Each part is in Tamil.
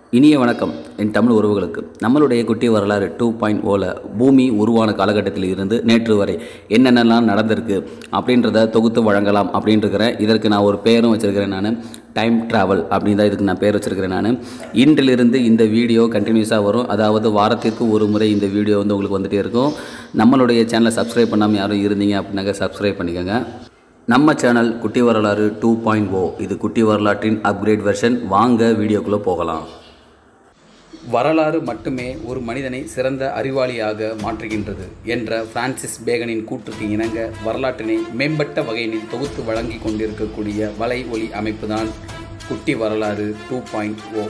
இனிய வணக்கம் என் தமிழ் உறவுகளுக்கு நம்மளுடைய குட்டி வரலாறு டூ பாயிண்ட் ஓல பூமி உருவான காலகட்டத்தில் இருந்து நேற்று வரை என்னென்னலாம் நடந்திருக்கு அப்படின்றத தொகுத்து வழங்கலாம் அப்படின்ட்டுருக்கிறேன் இதற்கு நான் ஒரு பேரும் வச்சுருக்கிறேன் நான் டைம் ட்ராவல் அப்படின்னு தான் இதுக்கு நான் பேர் வச்சுருக்கிறேன் நான் இன்றிலிருந்து இந்த வீடியோ கண்டினியூஸாக வரும் அதாவது வாரத்திற்கு ஒரு முறை இந்த வீடியோ வந்து உங்களுக்கு வந்துகிட்டே இருக்கும் நம்மளுடைய சேனலை சப்ஸ்கிரைப் பண்ணாமல் யாரும் இருந்தீங்க அப்படின்னாக்க சப்ஸ்கிரைப் பண்ணிக்கோங்க நம்ம சேனல் குட்டி வரலாறு டூ பாயிண்ட் ஓ இது குட்டி வரலாற்றின் அப்கிரேட் வெர்ஷன் வாங்க வீடியோக்குள்ளே போகலாம் வரலாறு மட்டுமே ஒரு மனிதனை சிறந்த அறிவாளியாக மாற்றுகின்றது என்ற பிரான்சிஸ் பேகனின் கூற்றுக்கு இணங்க வரலாற்றினை மேம்பட்ட வகையினில் தொகுத்து வழங்கி கொண்டிருக்கக்கூடிய வலை ஒளி அமைப்புதான் குட்டி வரலாறு டூ பாயிண்ட் ஓ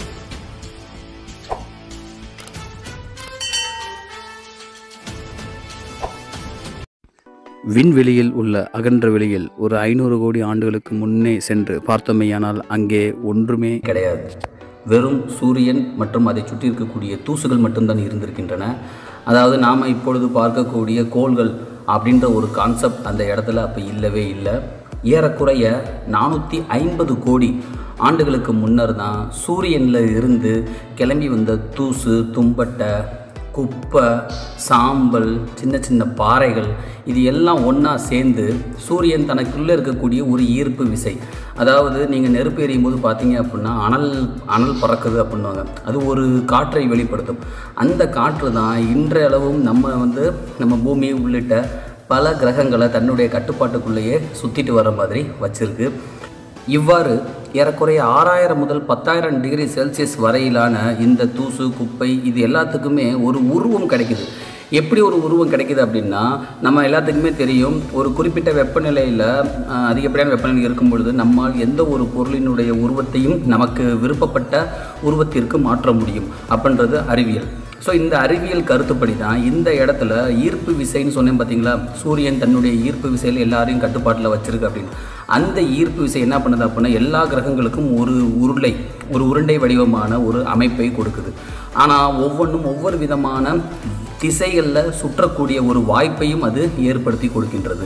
விண்வெளியில் உள்ள அகன்ற வெளியில் ஒரு ஐநூறு கோடி ஆண்டுகளுக்கு முன்னே சென்று பார்த்தோமேயானால் அங்கே ஒன்றுமே கிடையாது வெறும் சூரியன் மற்றும் அதை சுற்றி இருக்கக்கூடிய தூசுகள் மட்டும்தான் இருந்திருக்கின்றன அதாவது நாம் இப்பொழுது பார்க்கக்கூடிய கோள்கள் அப்படின்ற ஒரு கான்செப்ட் அந்த இடத்துல அப்போ இல்லவே இல்லை ஏறக்குறைய நானூற்றி ஐம்பது கோடி ஆண்டுகளுக்கு முன்னர் தான் சூரியனில் இருந்து கிளம்பி வந்த தூசு தும்பட்டை குப்பை சாம்பல் சின்ன சின்ன பாறைகள் இது எல்லாம் ஒன்றா சேர்ந்து சூரியன் தனக்குள்ளே இருக்கக்கூடிய ஒரு ஈர்ப்பு விசை அதாவது நீங்கள் நெருப்பு எறியும் போது பார்த்தீங்க அப்படின்னா அனல் அனல் பறக்குது அப்படின்வாங்க அது ஒரு காற்றை வெளிப்படுத்தும் அந்த காற்று தான் இன்றளவும் நம்ம வந்து நம்ம பூமி உள்ளிட்ட பல கிரகங்களை தன்னுடைய கட்டுப்பாட்டுக்குள்ளேயே சுற்றிட்டு வர மாதிரி வச்சிருக்கு இவ்வாறு ஏறக்குறைய ஆறாயிரம் முதல் பத்தாயிரம் டிகிரி செல்சியஸ் வரையிலான இந்த தூசு குப்பை இது எல்லாத்துக்குமே ஒரு உருவம் கிடைக்குது எப்படி ஒரு உருவம் கிடைக்குது அப்படின்னா நம்ம எல்லாத்துக்குமே தெரியும் ஒரு குறிப்பிட்ட வெப்பநிலையில் அஹ், அதிகப்படியான வெப்பநிலை இருக்கும் பொழுது நம்மால் எந்த ஒரு பொருளினுடைய உருவத்தையும் நமக்கு விருப்பப்பட்ட உருவத்திற்கு மாற்ற முடியும் அப்படின்றது அறிவியல் ஸோ இந்த அறிவியல் கருத்துப்படி தான் இந்த இடத்துல ஈர்ப்பு விசைன்னு சொன்னேன் பார்த்தீங்களா சூரியன் தன்னுடைய ஈர்ப்பு விசையில் எல்லாரையும் கட்டுப்பாட்டில் வச்சிருக்கு அப்படின்னு அந்த ஈர்ப்பு விசை என்ன பண்ணுது அப்படின்னா எல்லா கிரகங்களுக்கும் ஒரு உருளை ஒரு உருண்டை வடிவமான ஒரு அமைப்பை கொடுக்குது ஆனால் ஒவ்வொன்றும் ஒவ்வொரு விதமான திசைகளில் சுற்றக்கூடிய ஒரு வாய்ப்பையும் அது ஏற்படுத்தி கொடுக்கின்றது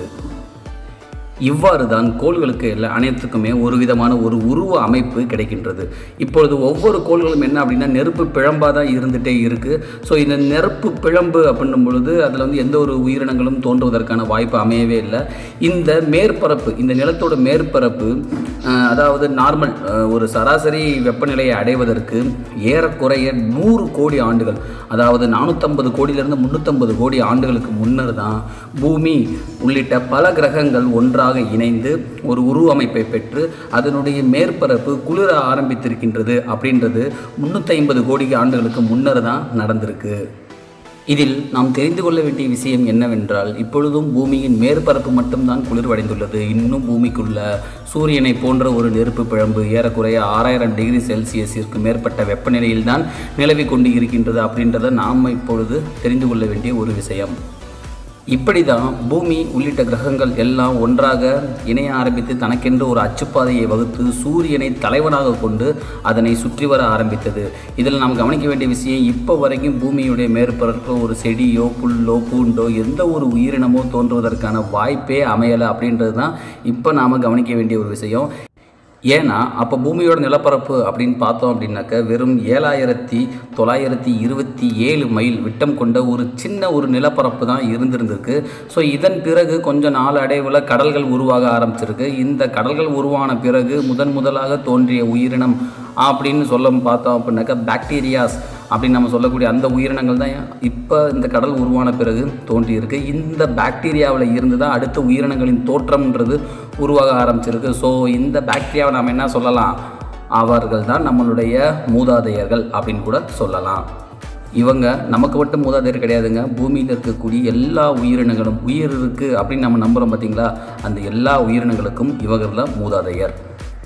இவ்வாறு தான் கோள்களுக்கு எல்லா அனைத்துக்குமே ஒரு விதமான ஒரு உருவ அமைப்பு கிடைக்கின்றது இப்பொழுது ஒவ்வொரு கோள்களும் என்ன அப்படின்னா நெருப்பு பிழம்பாக தான் இருந்துகிட்டே இருக்குது ஸோ இந்த நெருப்பு பிழம்பு அப்படின்னும் பொழுது அதில் வந்து எந்த ஒரு உயிரினங்களும் தோன்றுவதற்கான வாய்ப்பு அமையவே இல்லை இந்த மேற்பரப்பு இந்த நிலத்தோட மேற்பரப்பு அஹ், அதாவது நார்மல் அஹ், ஒரு சராசரி வெப்பநிலையை அடைவதற்கு ஏறக்குறைய நூறு கோடி ஆண்டுகள் அதாவது நானூற்றம்பது கோடியிலிருந்து முந்நூற்றம்பது கோடி ஆண்டுகளுக்கு முன்னர் தான் பூமி உள்ளிட்ட பல கிரகங்கள் ஒன்றாக இணைந்து ஒரு உருவமைப்பை பெற்று அதனுடைய மேற்பரப்பு குளிர ஆரம்பித்திருக்கின்றது அப்படின்றது முந்நூற்றி ஐம்பது கோடி ஆண்டுகளுக்கு முன்னர் தான் நடந்திருக்கு இதில் நாம் தெரிந்து கொள்ள வேண்டிய விஷயம் என்னவென்றால் இப்பொழுதும் பூமியின் மேற்பரப்பு மட்டும்தான் குளிர்வடைந்துள்ளது இன்னும் பூமிக்குள்ள சூரியனை போன்ற ஒரு நெருப்பு பிழம்பு ஏறக்குறைய ஆறாயிரம் டிகிரி செல்சியஸிற்கு மேற்பட்ட வெப்பநிலையில்தான் நிலவி கொண்டு இருக்கின்றது அப்படின்றத நாம் இப்பொழுது தெரிந்து கொள்ள வேண்டிய ஒரு விஷயம் இப்படி தான் பூமி உள்ளிட்ட கிரகங்கள் எல்லாம் ஒன்றாக இணைய ஆரம்பித்து தனக்கென்று ஒரு அச்சுப்பாதையை வகுத்து சூரியனை தலைவனாக கொண்டு அதனை சுற்றி வர ஆரம்பித்தது இதில் நாம் கவனிக்க வேண்டிய விஷயம் இப்போ வரைக்கும் பூமியுடைய மேற்பரப்பில் ஒரு செடியோ புல்லோ பூண்டோ எந்த ஒரு உயிரினமோ தோன்றுவதற்கான வாய்ப்பே அமையலை அப்படின்றது தான் இப்போ நாம் கவனிக்க வேண்டிய ஒரு விஷயம் ஏன்னா அப்போ பூமியோட நிலப்பரப்பு அப்படின்னு பார்த்தோம் அப்படின்னாக்க வெறும் ஏழாயிரத்தி தொள்ளாயிரத்தி இருபத்தி ஏழு மைல் விட்டம் கொண்ட ஒரு சின்ன ஒரு நிலப்பரப்பு தான் இருந்திருந்திருக்கு ஸோ இதன் பிறகு கொஞ்சம் நாள் அடைவில் கடல்கள் உருவாக ஆரம்பிச்சிருக்கு இந்த கடல்கள் உருவான பிறகு முதன் முதலாக தோன்றிய உயிரினம் அப்படின்னு சொல்ல பார்த்தோம் அப்படின்னாக்கா பாக்டீரியாஸ் அப்படின்னு நம்ம சொல்லக்கூடிய அந்த உயிரினங்கள் தான் இப்போ இந்த கடல் உருவான பிறகு தோன்றியிருக்கு இந்த பாக்டீரியாவில் இருந்து தான் அடுத்த உயிரினங்களின் தோற்றம்ன்றது உருவாக ஆரம்பிச்சிருக்கு ஸோ இந்த பாக்டீரியாவை நாம் என்ன சொல்லலாம் அவர்கள் தான் நம்மளுடைய மூதாதையர்கள் அப்படின்னு கூட சொல்லலாம் இவங்க நமக்கு மட்டும் மூதாதையர் கிடையாதுங்க பூமியில் இருக்கக்கூடிய எல்லா உயிரினங்களும் உயிர் இருக்குது அப்படின்னு நம்ம நம்புகிறோம் பார்த்தீங்களா அந்த எல்லா உயிரினங்களுக்கும் இவர்கள் தான் மூதாதையர்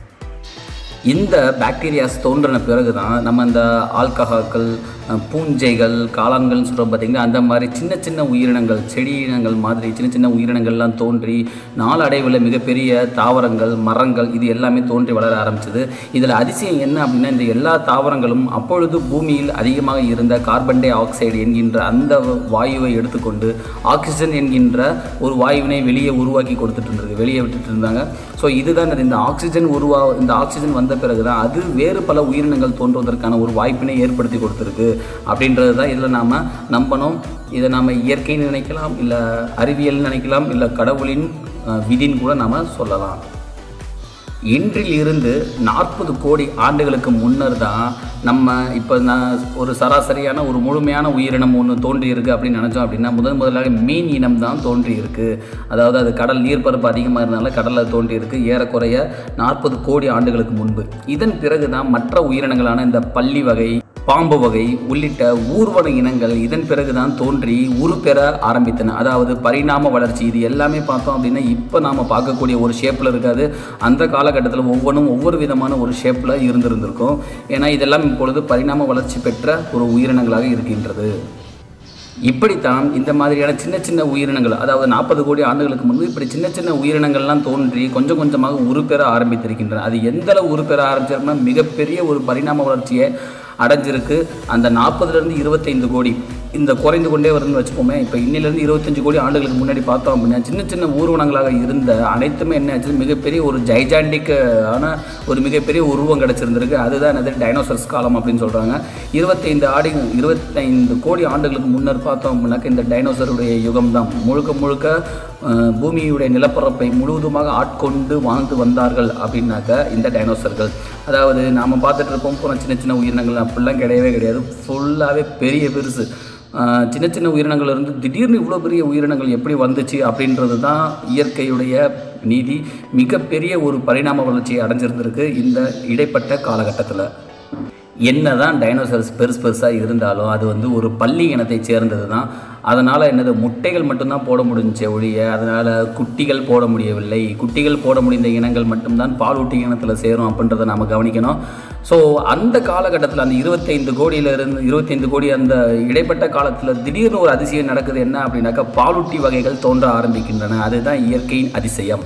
இந்த பாக்டீரியாஸ் தோன்றின பிறகு தான் நம்ம இந்த ஆல்கஹாக்கள் அஹ், பூஞ்சைகள் காளான்கள்னு சொல்கிறோம் பார்த்திங்கன்னா அந்த மாதிரி சின்ன சின்ன உயிரினங்கள் செடி இனங்கள் மாதிரி சின்ன சின்ன உயிரினங்கள்லாம் தோன்றி நாளடைவில் மிகப்பெரிய தாவரங்கள் மரங்கள் இது எல்லாமே தோன்றி வளர ஆரம்பிச்சது இதில் அதிசயம் என்ன அப்படின்னா இந்த எல்லா தாவரங்களும் அப்பொழுது பூமியில் அதிகமாக இருந்த கார்பன் டை ஆக்சைடு என்கின்ற அந்த வாயுவை எடுத்துக்கொண்டு ஆக்சிஜன் என்கின்ற ஒரு வாயுவினை வெளியே உருவாக்கி கொடுத்துட்டு இருந்தது வெளியே விட்டுட்டு இருந்தாங்க ஸோ இதுதான் இந்த ஆக்சிஜன் உருவா இந்த ஆக்சிஜன் வந்த பிறகு தான் அது வேறு பல உயிரினங்கள் தோன்றுவதற்கான ஒரு வாய்ப்பினை ஏற்படுத்தி கொடுத்துருக்கு அப்படின்றது தான் இதில் நாம் நம்பணும் இதை நாம் இயற்கைன்னு நினைக்கலாம் இல்லை அறிவியல்னு நினைக்கலாம் இல்லை கடவுளின் அஹ், விதின்னு கூட நாம் சொல்லலாம் இன்றில் இருந்து நாற்பது கோடி ஆண்டுகளுக்கு முன்னர் தான் நம்ம இப்போ நான் ஒரு சராசரியான ஒரு முழுமையான உயிரினம் ஒன்று தோன்றி இருக்கு அப்படின்னு நினச்சோம் அப்படின்னா முதன் முதலாக மீன் இனம் தான் தோன்றி இருக்கு அதாவது அது கடல் நீர்ப்பரப்பு அதிகமாக இருந்தனால கடலில் தோன்றி இருக்கு ஏறக்குறைய நாற்பது கோடி ஆண்டுகளுக்கு முன்பு இதன் பிறகு தான் மற்ற உயிரினங்களான இந்த பள்ளி வகை பாம்பு வகை உள்ளிட்ட ஊர்வன இனங்கள் இதன் பிறகுதான் தோன்றி உருப்பெற ஆரம்பித்தன அதாவது பரிணாம வளர்ச்சி இது எல்லாமே பார்த்தோம் அப்படின்னா இப்போ நாம் பார்க்கக்கூடிய ஒரு ஷேப்பில் இருக்காது அந்த காலகட்டத்தில் ஒவ்வொன்றும் ஒவ்வொரு விதமான ஒரு ஷேப்பில் இருந்திருந்திருக்கும் ஏன்னா இதெல்லாம் இப்பொழுது பரிணாம வளர்ச்சி பெற்ற ஒரு உயிரினங்களாக இருக்கின்றது இப்படித்தான் இந்த மாதிரியான சின்ன சின்ன உயிரினங்கள் அதாவது நாற்பது கோடி ஆண்டுகளுக்கு முன்பு இப்படி சின்ன சின்ன உயிரினங்கள்லாம் தோன்றி கொஞ்சம் கொஞ்சமாக உருப்பெற ஆரம்பித்திருக்கின்றன அது எந்த அளவு உருப்பெற ஆரம்பிச்சிருக்குன்னா மிகப்பெரிய ஒரு பரிணாம வளர்ச்சியை அடைஞ்சிருக்கு அந்த நாற்பதுலேருந்து இருபத்தைந்து கோடி இந்த குறைந்து கொண்டே வருதுன்னு வச்சுப்போமே இப்போ இன்னிலேருந்து இருபத்தஞ்சு கோடி ஆண்டுகளுக்கு முன்னாடி பார்த்தோம் அப்படின்னா சின்ன சின்ன ஊர்வனங்களாக இருந்த அனைத்துமே என்ன ஆச்சு மிகப்பெரிய ஒரு ஜைஜாண்டிக் ஆன ஒரு மிகப்பெரிய உருவம் கிடச்சிருந்திருக்கு அதுதான் என்னது டைனோசர்ஸ் காலம் அப்படின்னு சொல்கிறாங்க இருபத்தைந்து ஆடி இருபத்தைந்து கோடி ஆண்டுகளுக்கு முன்னர் பார்த்தோம் அப்படின்னாக்க இந்த டைனோசருடைய யுகம் தான் முழுக்க முழுக்க அஹ், பூமியுடைய நிலப்பரப்பை முழுவதுமாக ஆட்கொண்டு வாழ்ந்து வந்தார்கள் அப்படின்னாக்க இந்த டைனோசர்கள் அதாவது நாம் பார்த்துட்டு இருப்போம் போன சின்ன சின்ன உயிரினங்கள் அப்படிலாம் கிடையவே கிடையாது ஃபுல்லாகவே பெரிய பெருசு ஆஹ் சின்ன சின்ன உயிரினங்கள் இருந்து திடீர்னு இவ்வளோ பெரிய உயிரினங்கள் எப்படி வந்துச்சு அப்படின்றது தான் இயற்கையுடைய நீதி மிகப்பெரிய ஒரு பரிணாம வளர்ச்சியை அடைஞ்சிருந்திருக்கு இந்த இடைப்பட்ட காலகட்டத்தில் என்னதான் டைனோசர்ஸ் பெருசு பெருசாக இருந்தாலும் அது வந்து ஒரு பள்ளி இனத்தை சேர்ந்தது தான் அதனால் என்னது முட்டைகள் மட்டும்தான் போட முடிஞ்ச ஒழிய அதனால் குட்டிகள் போட முடியவில்லை குட்டிகள் போட முடிந்த இனங்கள் மட்டும்தான் பாலூட்டி இனத்தில் சேரும் அப்படின்றத நாம் கவனிக்கணும் ஸோ அந்த காலகட்டத்தில் அந்த இருபத்தைந்து கோடியிலிருந்து இருபத்தைந்து கோடி அந்த இடைப்பட்ட காலத்தில் திடீர்னு ஒரு அதிசயம் நடக்குது என்ன அப்படின்னாக்கா பாலூட்டி வகைகள் தோன்ற ஆரம்பிக்கின்றன அதுதான் இயற்கையின் அதிசயம்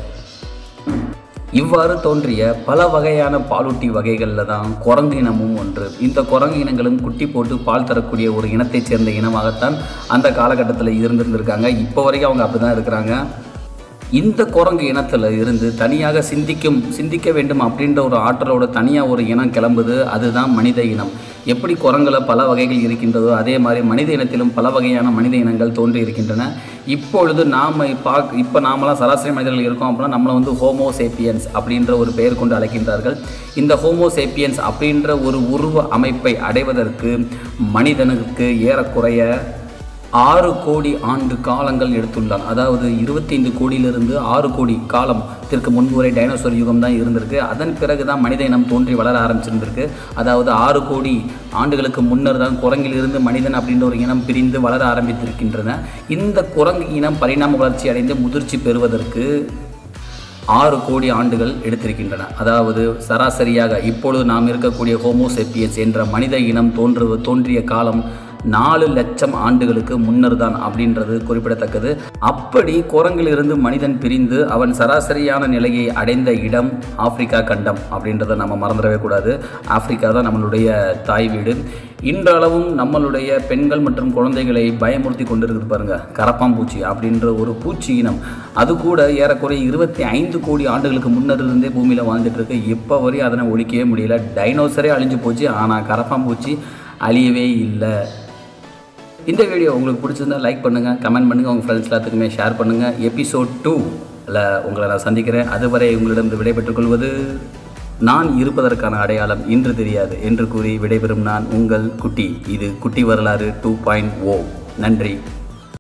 இவ்வாறு தோன்றிய பல வகையான பாலூட்டி வகைகளில் தான் குரங்கு இனமும் ஒன்று இந்த குரங்கு இனங்களும் குட்டி போட்டு பால் தரக்கூடிய ஒரு இனத்தைச் சேர்ந்த இனமாகத்தான் அந்த காலகட்டத்தில் இருந்திருந்திருக்காங்க இப்போ வரைக்கும் அவங்க அப்படி தான் இருக்கிறாங்க இந்த குரங்கு இனத்தில் இருந்து தனியாக சிந்திக்கும் சிந்திக்க வேண்டும் அப்படின்ற ஒரு ஆற்றலோட தனியாக ஒரு இனம் கிளம்புது அதுதான் மனித இனம் எப்படி குரங்குல பல வகைகள் இருக்கின்றதோ அதே மாதிரி மனித இனத்திலும் பல வகையான மனித இனங்கள் தோன்றி இருக்கின்றன இப்பொழுது நாம் பார்க்க இப்போ நாமெல்லாம் சராசரி மனிதர்கள் இருக்கோம் அப்படின்னா நம்மளை வந்து ஹோமோ சேப்பியன்ஸ் அப்படின்ற ஒரு பெயர் கொண்டு அழைக்கின்றார்கள் இந்த ஹோமோ சேப்பியன்ஸ் அப்படின்ற ஒரு உருவ அமைப்பை அடைவதற்கு மனிதனுக்கு ஏறக்குறைய ஆறு கோடி ஆண்டு காலங்கள் எடுத்துள்ளான் அதாவது இருபத்தைந்து கோடியிலிருந்து ஆறு கோடி காலத்திற்கு முன்பு வரை டைனோசர் யுகம் தான் இருந்திருக்கு அதன் பிறகு தான் மனித இனம் தோன்றி வளர ஆரம்பிச்சிருந்திருக்கு அதாவது ஆறு கோடி ஆண்டுகளுக்கு முன்னர் தான் குரங்கிலிருந்து மனிதன் அப்படின்ற ஒரு இனம் பிரிந்து வளர ஆரம்பித்திருக்கின்றன இந்த குரங்கு இனம் பரிணாம வளர்ச்சி அடைந்து முதிர்ச்சி பெறுவதற்கு ஆறு கோடி ஆண்டுகள் எடுத்திருக்கின்றன அதாவது சராசரியாக இப்பொழுது நாம் இருக்கக்கூடிய ஹோமோசெப்பியன்ஸ் என்ற மனித இனம் தோன்று தோன்றிய காலம் நாலு லட்சம் ஆண்டுகளுக்கு முன்னர் தான் அப்படின்றது குறிப்பிடத்தக்கது அப்படி குரங்கிலிருந்து மனிதன் பிரிந்து அவன் சராசரியான நிலையை அடைந்த இடம் ஆப்பிரிக்கா கண்டம் அப்படின்றத நம்ம மறந்துடவே கூடாது ஆப்பிரிக்கா தான் நம்மளுடைய தாய் வீடு இன்றளவும் நம்மளுடைய பெண்கள் மற்றும் குழந்தைகளை பயமுறுத்தி கொண்டிருக்குது பாருங்க கரப்பாம்பூச்சி அப்படின்ற ஒரு பூச்சி இனம் அது கூட ஏறக்குறைய இருபத்தி ஐந்து கோடி ஆண்டுகளுக்கு முன்னர் இருந்தே பூமியில் வாழ்ந்துட்டு இருக்கு இப்போ வரையும் அதனை ஒழிக்கவே முடியல டைனோசரே அழிஞ்சு போச்சு ஆனால் கரப்பாம்பூச்சி அழியவே இல்லை இந்த வீடியோ உங்களுக்கு பிடிச்சிருந்தா லைக் பண்ணுங்கள் கமெண்ட் பண்ணுங்கள் உங்கள் ஃப்ரெண்ட்ஸ் எல்லாத்துக்குமே ஷேர் பண்ணுங்கள் எபிசோட் டூ உங்களை நான் சந்திக்கிறேன் அதுவரை உங்களிடம் விடைபெற்றுக் கொள்வது நான் இருப்பதற்கான அடையாளம் இன்று தெரியாது என்று கூறி விடைபெறும் நான் உங்கள் குட்டி இது குட்டி வரலாறு டூ பாயிண்ட் ஓ நன்றி